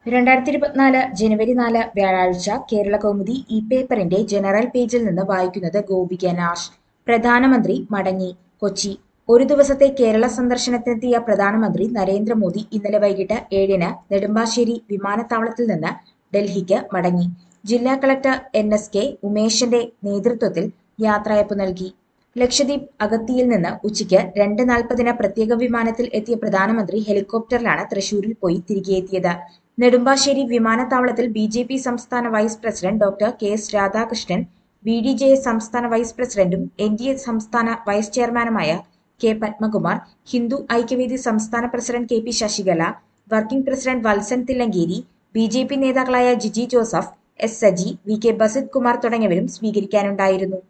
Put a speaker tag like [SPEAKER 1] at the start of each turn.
[SPEAKER 1] രണ്ടായിരത്തി ഇരുപത്തിനാല് ജനുവരി നാല് വ്യാഴാഴ്ച കേരള കൗമുദി ഈ പേപ്പറിന്റെ ജനറൽ പേജിൽ നിന്ന് വായിക്കുന്നത് ഗോപിക നാഷ് പ്രധാനമന്ത്രി മടങ്ങി കൊച്ചി ഒരു ദിവസത്തെ കേരള സന്ദർശനത്തിനെത്തിയ പ്രധാനമന്ത്രി നരേന്ദ്രമോദി ഇന്നലെ വൈകിട്ട് ഏഴിന് നെടുമ്പാശ്ശേരി വിമാനത്താവളത്തിൽ നിന്ന് ഡൽഹിക്ക് മടങ്ങി ജില്ലാ കളക്ടർ എൻ എസ് കെ ഉമേശന്റെ നേതൃത്വത്തിൽ യാത്രയയപ്പ് നൽകി ലക്ഷദ്വീപ് അഗത്തിയിൽ നിന്ന് ഉച്ചയ്ക്ക് രണ്ട് നാൽപ്പതിന് പ്രത്യേക വിമാനത്തിൽ എത്തിയ പ്രധാനമന്ത്രി ഹെലികോപ്റ്ററിലാണ് തൃശൂരിൽ പോയി തിരികെ എത്തിയത് നെടുമ്പാശ്ശേരി വിമാനത്താവളത്തിൽ ബി ജെ പി സംസ്ഥാന vice president doctor K S Radhakrishnan B D J S സംസ്ഥാന വൈസ് പ്രസിഡന്റും എൻ ഡി എ സംസ്ഥാന വൈസ് ചെയർമാനുമായ കെ പത്മകുമാർ ഹിന്ദു ഐക്യവേദി സംസ്ഥാന president K P Sasikala working president Valsan Thillankeri B J P നേതാക്കളായ Giji Joseph S Saji V K Basith Kumar തുടങ്ങിയവരും സ്വീകരിക്കാനുണ്ടായിരുന്നു